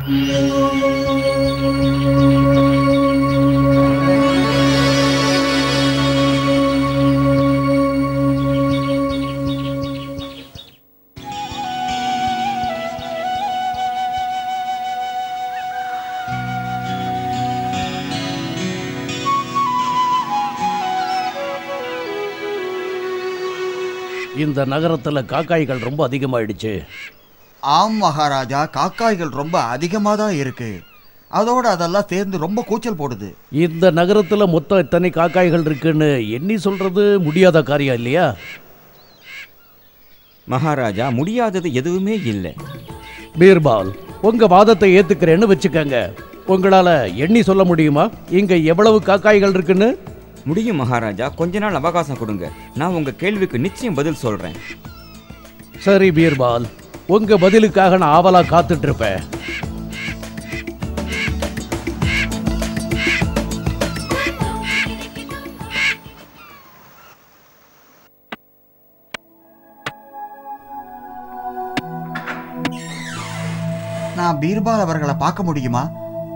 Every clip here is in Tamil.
இந்த நகரத்துல காக்காய்கள் ரொம்ப அதிகமாயிடுச்சு ஆம் மகாராஜா காக்காய்கள் ரொம்ப அதிகமாக தான் இருக்கு அதோட அதெல்லாம் சேர்ந்து ரொம்ப கூச்சல் போடுது இந்த நகரத்துல மொத்தம் எத்தனை காக்காய்கள் இருக்குன்னு எண்ணி சொல்றது முடியாத காரியம் இல்லையா மகாராஜா முடியாதது எதுவுமே இல்லை பீர்பால் உங்க வாதத்தை ஏத்துக்கிறேன்னு வச்சுக்கங்க உங்களால எண்ணி சொல்ல முடியுமா இங்க எவ்வளவு காக்காய்கள் இருக்குன்னு முடியும் மகாராஜா கொஞ்ச நாள் அவகாசம் கொடுங்க நான் உங்க கேள்விக்கு நிச்சயம் பதில் சொல்றேன் சரி பீர்பால் உங்க பதிலுக்காக நான் ஆவலா காத்துட்டு இருப்பேன் நான் பீர்பால் அவர்களை பார்க்க முடியுமா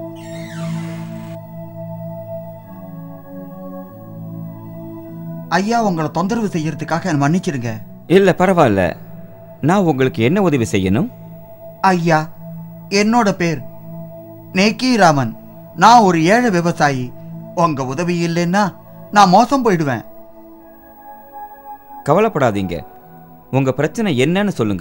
ஐயா உங்களை தொந்தரவு செய்யறதுக்காக என்னை மன்னிச்சிடுங்க இல்ல பரவாயில்ல நான் உங்களுக்கு என்ன உதவி செய்யணும் ஐயா என்னோட பேர் நேக்கி ராமன் நான் ஒரு ஏழை விவசாயி உங்க உதவி இல்லைன்னா நான் மோசம் போயிடுவேன் கவலைப்படாதீங்க உங்க பிரச்சனை என்னன்னு சொல்லுங்க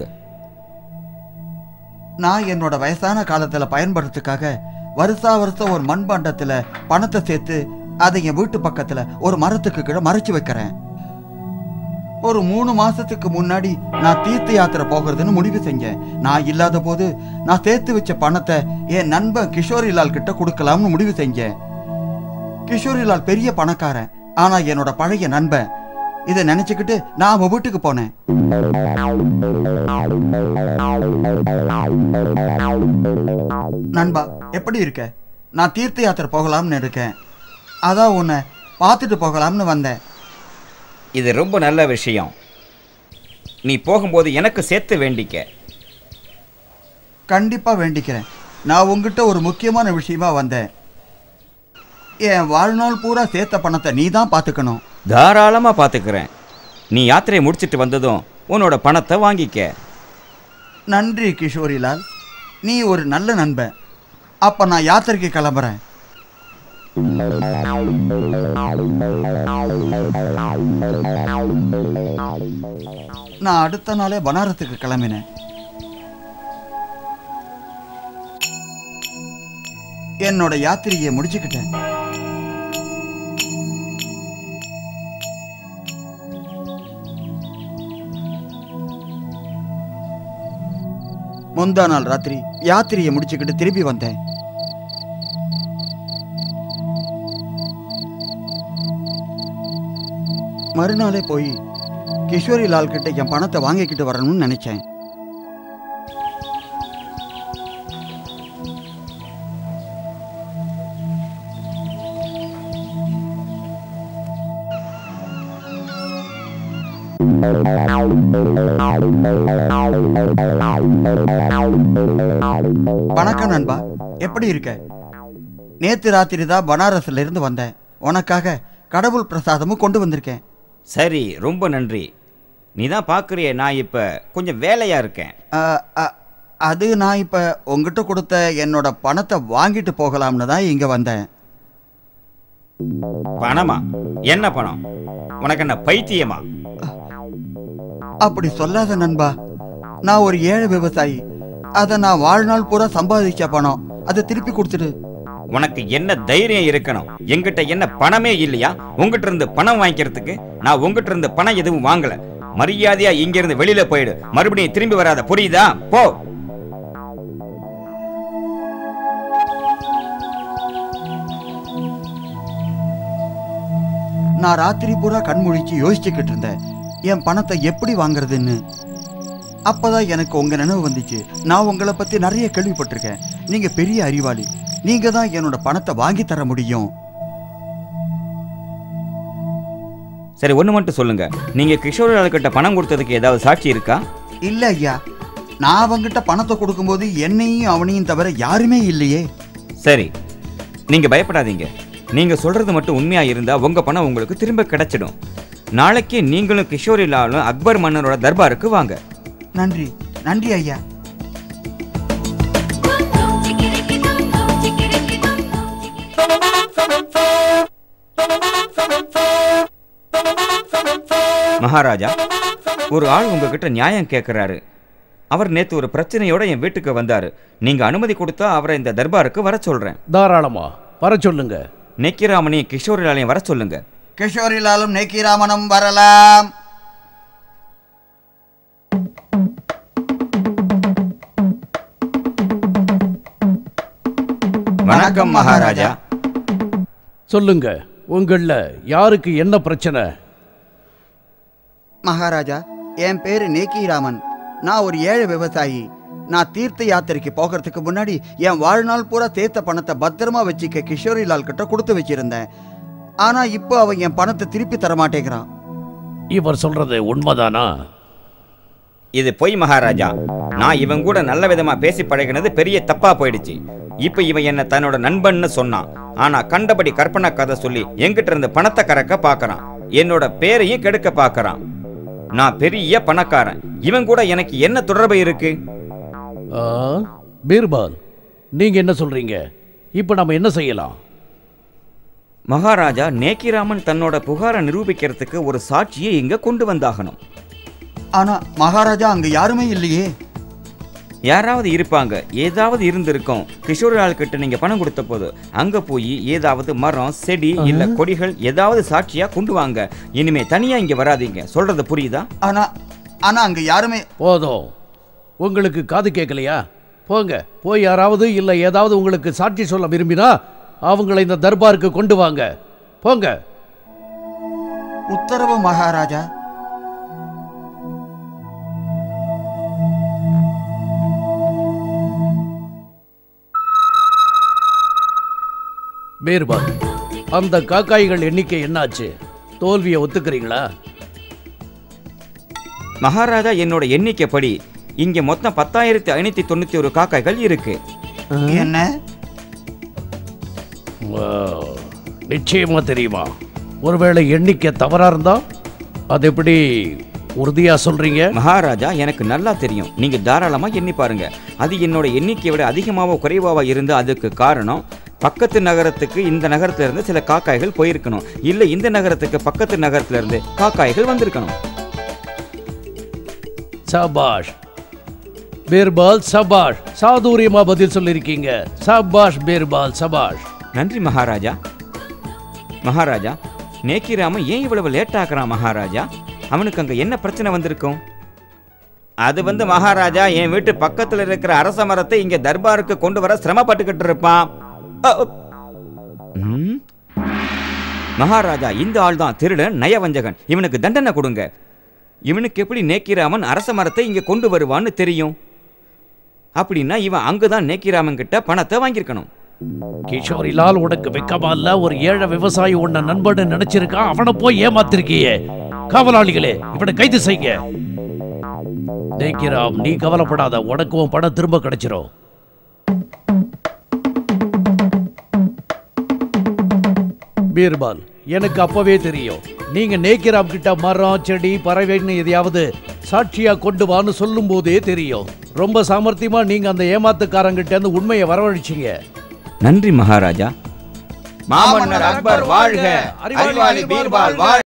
நான் என்னோட வயசான காலத்துல பயன்படுறதுக்காக வருஷா வருஷம் ஒரு மண்பாண்டத்துல பணத்தை சேர்த்து அதை என் வீட்டு பக்கத்துல ஒரு மரத்துக்கு கீழே மறைச்சு வைக்கிறேன் ஒரு மூணு மாசத்துக்கு முன்னாடி நான் தீர்த்த யாத்திரை போகிறதுன்னு முடிவு செஞ்சேன் நான் இல்லாத போது நான் சேர்த்து வச்ச பணத்தை என் நண்பன் கிஷோரிலால் கிட்ட கொடுக்கலாம்னு முடிவு செஞ்சேன் கிஷோரிலால் பெரிய பணக்காரன் ஆனா என்னோட பழைய நண்பன் இதை நினைச்சுக்கிட்டு நான் அவன் வீட்டுக்கு போனேன் நண்பா எப்படி இருக்க நான் தீர்த்த யாத்திரை போகலாம்னு இருக்கேன் அதான் உன்னை பார்த்துட்டு போகலாம்னு வந்தேன் இது ரொம்ப நல்ல விஷயம் நீ போகும்போது எனக்கு சேர்த்து வேண்டிக்க கண்டிப்பா வேண்டிக்கிறேன் நான் உங்ககிட்ட ஒரு முக்கியமான விஷயமா வந்தேன் என் வாழ்நாள் பூரா சேர்த்த பணத்தை நீ தான் பார்த்துக்கணும் தாராளமா பாத்துக்கிறேன் நீ யாத்திரையை முடிச்சிட்டு வந்ததும் உன்னோட பணத்தை வாங்கிக்க நன்றி கிஷோரிலால் நீ ஒரு நல்ல நண்பன் அப்ப நான் யாத்திரைக்கு கிளம்புறேன் நான் அடுத்த நாளே பனாரத்துக்கு கிளம்பினேன் என்னோட யாத்திரையை முடிச்சுக்கிட்டேன் முந்தா நாள் ராத்திரி யாத்திரையை முடிச்சுக்கிட்டு திரும்பி வந்தேன் மறுநாளே போய் கிஷோரி லால் கிட்ட என் பணத்தை வாங்கிக்கிட்டு வரணும்னு நினைச்சேன் வணக்கம் நண்பா எப்படி இருக்க நேத்து ராத்திரி தான் பனாரஸ்ல இருந்து வந்தேன் உனக்காக கடவுள் பிரசாதமும் கொண்டு வந்திருக்கேன் சரி ரொம்ப நன்றி நீ தான் பார்க்குறிய நான் இப்போ கொஞ்சம் வேலையாக இருக்கேன் அ, அ, அது நான் இப்ப உங்ககிட்ட கொடுத்த என்னோட பணத்தை வாங்கிட்டு போகலாம்னு தான் இங்க வந்தேன் பணமா என்ன பணம் உனக்கு என்ன பைத்தியமா அப்படி சொல்லாத நண்பா நான் ஒரு ஏழை விவசாயி அதை நான் வாழ்நாள் பூரா சம்பாதிச்ச பணம் அதை திருப்பி கொடுத்துடு உனக்கு என்ன தைரியம் இருக்கணும் என்கிட்ட என்ன பணமே இல்லையா உங்ககிட்ட இருந்து பணம் வாங்கிக்கிறதுக்கு நான் உங்ககிட்ட இருந்து பணம் எதுவும் வாங்கல மரியாதையா இங்க இருந்து வெளியில போயிடு மறுபடியும் திரும்பி வராத புரியுதா போ நான் ராத்திரி பூரா கண்முழிச்சு யோசிச்சுக்கிட்டு இருந்தேன் என் பணத்தை எப்படி வாங்குறதுன்னு அப்பதான் எனக்கு உங்க நினைவு வந்துச்சு நான் உங்களை பத்தி நிறைய கேள்விப்பட்டிருக்கேன் நீங்க பெரிய அறிவாளி நீங்க தான் என்னோட பணத்தை வாங்கி தர முடியும் சரி ஒண்ணு மட்டும் சொல்லுங்க நீங்க கிஷோர் கிட்ட பணம் கொடுத்ததுக்கு ஏதாவது சாட்சி இருக்கா இல்ல ஐயா நான் அவங்கிட்ட பணத்தை கொடுக்கும்போது என்னையும் அவனையும் தவிர யாருமே இல்லையே சரி நீங்க பயப்படாதீங்க நீங்க சொல்றது மட்டும் உண்மையா இருந்தா உங்க பணம் உங்களுக்கு திரும்ப கிடைச்சிடும் நாளைக்கு நீங்களும் கிஷோரிலாலும் அக்பர் மன்னரோட தர்பாருக்கு வாங்க நன்றி நன்றி ஐயா மகாராஜா ஒரு ஆள் உங்ககிட்ட நியாயம் கேட்குறாரு அவர் நேத்து ஒரு பிரச்சனையோட என் வீட்டுக்கு வந்தாரு நீங்க அனுமதி கொடுத்தா அவரை இந்த தர்பாருக்கு வர சொல்றேன் தாராளமா வர சொல்லுங்க நெக்கிராமனையும் கிஷோரிலாலையும் வர சொல்லுங்க கிஷோரிலாலும் நேக்கிராமனும் வரலாம் வணக்கம் மகாராஜா சொல்லுங்க உங்கள யாருக்கு என்ன பிரச்சனை மகாராஜா என் பேரு நேக்கிராமன் நான் ஒரு ஏழை விவசாயி நான் தீர்த்த யாத்திரைக்கு போகிறதுக்கு முன்னாடி என் வாழ்நாள் பூரா தேத்த பணத்தை பத்திரமா வச்சுக்க கிஷோரிலால் கிட்ட கொடுத்து வச்சிருந்தேன் ஆனா இப்போ அவன் என் பணத்தை திருப்பி தர மாட்டேங்கிறான் இவர் சொல்றது உண்மைதானா இது பொய் மகாராஜா நான் இவன் கூட நல்ல விதமா பேசி பழகினது பெரிய தப்பா போயிடுச்சு இப்ப இவன் என்ன தன்னோட நண்பன்னு சொன்னான் ஆனா கண்டபடி கற்பனை கதை சொல்லி என்கிட்ட இருந்து பணத்தை கறக்க பார்க்கறான் என்னோட பேரையும் கெடுக்க பார்க்கறான் நான் பெரிய பணக்காரன் இவன் கூட எனக்கு என்ன தொடர்பு இருக்கு ஆ, பீர்பால் நீங்க என்ன சொல்றீங்க இப்போ நம்ம என்ன செய்யலாம் மகாராஜா நேக்கிராமன் தன்னோட புகாரை நிரூபிக்கிறதுக்கு ஒரு சாட்சியை இங்க கொண்டு வந்தாகணும் ஆனா மகாராஜா அங்க யாருமே இல்லையே யாராவது இருப்பாங்க ஏதாவது இருந்திருக்கும் கிஷோரால் கிட்ட நீங்க பணம் கொடுத்த போது அங்க போய் ஏதாவது மரம் செடி இல்ல கொடிகள் ஏதாவது சாட்சியா கொண்டு வாங்க இனிமே தனியா இங்க வராதீங்க சொல்றது புரியுதா ஆனா ஆனா அங்க யாருமே போதும் உங்களுக்கு காது கேட்கலையா போங்க போய் யாராவது இல்லை ஏதாவது உங்களுக்கு சாட்சி சொல்ல விரும்பினா அவங்கள இந்த தர்பாருக்கு கொண்டு வாங்க போங்க உத்தரவு மகாராஜா பீர்பால் அந்த காக்காய்கள் எண்ணிக்கை என்னாச்சு தோல்வியை ஒத்துக்கிறீங்களா மகாராஜா என்னோட எண்ணிக்கைப்படி இங்க மொத்தம் பத்தாயிரத்தி ஐநூத்தி தொண்ணூத்தி ஒரு காக்காய்கள் இருக்கு என்ன ஆ, நிச்சயமா தெரியுமா ஒருவேளை எண்ணிக்கை தவறா இருந்தா அது எப்படி உறுதியா சொல்றீங்க மகாராஜா எனக்கு நல்லா தெரியும் நீங்க தாராளமா எண்ணி பாருங்க அது என்னோட எண்ணிக்கையை விட அதிகமாவோ குறைவாவோ இருந்து அதுக்கு காரணம் பக்கத்து நகரத்துக்கு இந்த நகரத்துல இருந்து சில காக்காய்கள் போயிருக்கணும் இல்ல இந்த நகரத்துக்கு பக்கத்து நகரத்துல இருந்து காக்காய்கள் வந்திருக்கணும் சபாஷ் பீர்பால் சபாஷ் சாதுரியமா பதில் சொல்லியிருக்கீங்க சபாஷ் பீர்பால் சபாஷ் நன்றி மகாராஜா மகாராஜா நேக்கிராம ஏன் இவ்வளவு லேட் ஆக்குறான் மகாராஜா அவனுக்கு அங்க என்ன பிரச்சனை வந்திருக்கும் அது வந்து மகாராஜா என் வீட்டு பக்கத்துல இருக்கிற அரச மரத்தை இங்க தர்பாருக்கு கொண்டு வர சிரமப்பட்டுக்கிட்டு இருப்பான் அ, அ. ம்? மகாராஜா இந்த ஆள் தான் திருடன் நயவஞ்சகன் இவனுக்கு தண்டனை கொடுங்க இவனுக்கு எப்படி நேக்கிராமன் அரச மரத்தை இங்க கொண்டு வருவான்னு தெரியும் அப்படின்னா இவன் அங்குதான் நேக்கிராமன் கிட்ட பணத்தை வாங்கியிருக்கணும் கிஷோரிலால் உனக்கு வெக்கமா இல்ல ஒரு ஏழை விவசாயி உன்னை நண்பன்னு நினைச்சிருக்கான் அவனை போய் ஏமாத்திருக்கியே காவலாளிகளே இவனை கைது செய்யுங்க தேக்கிராம் நீ கவலைப்படாத உனக்கு உன் பணம் திரும்ப கிடைச்சிரும் பீர்பால் எனக்கு அப்பவே தெரியும் நீங்க நேக்கிராம் கிட்ட மரம் செடி பறவைன்னு எதையாவது சாட்சியா கொண்டு வான்னு சொல்லும் போதே தெரியும் ரொம்ப சாமர்த்தியமா நீங்க அந்த ஏமாத்துக்காரங்கிட்ட இருந்து உண்மையை வரவழைச்சீங்க நன்றி மகாராஜா மாமன்னர் அக்பர் வாழ்க அறிவாளி பீர்பால் வாழ்க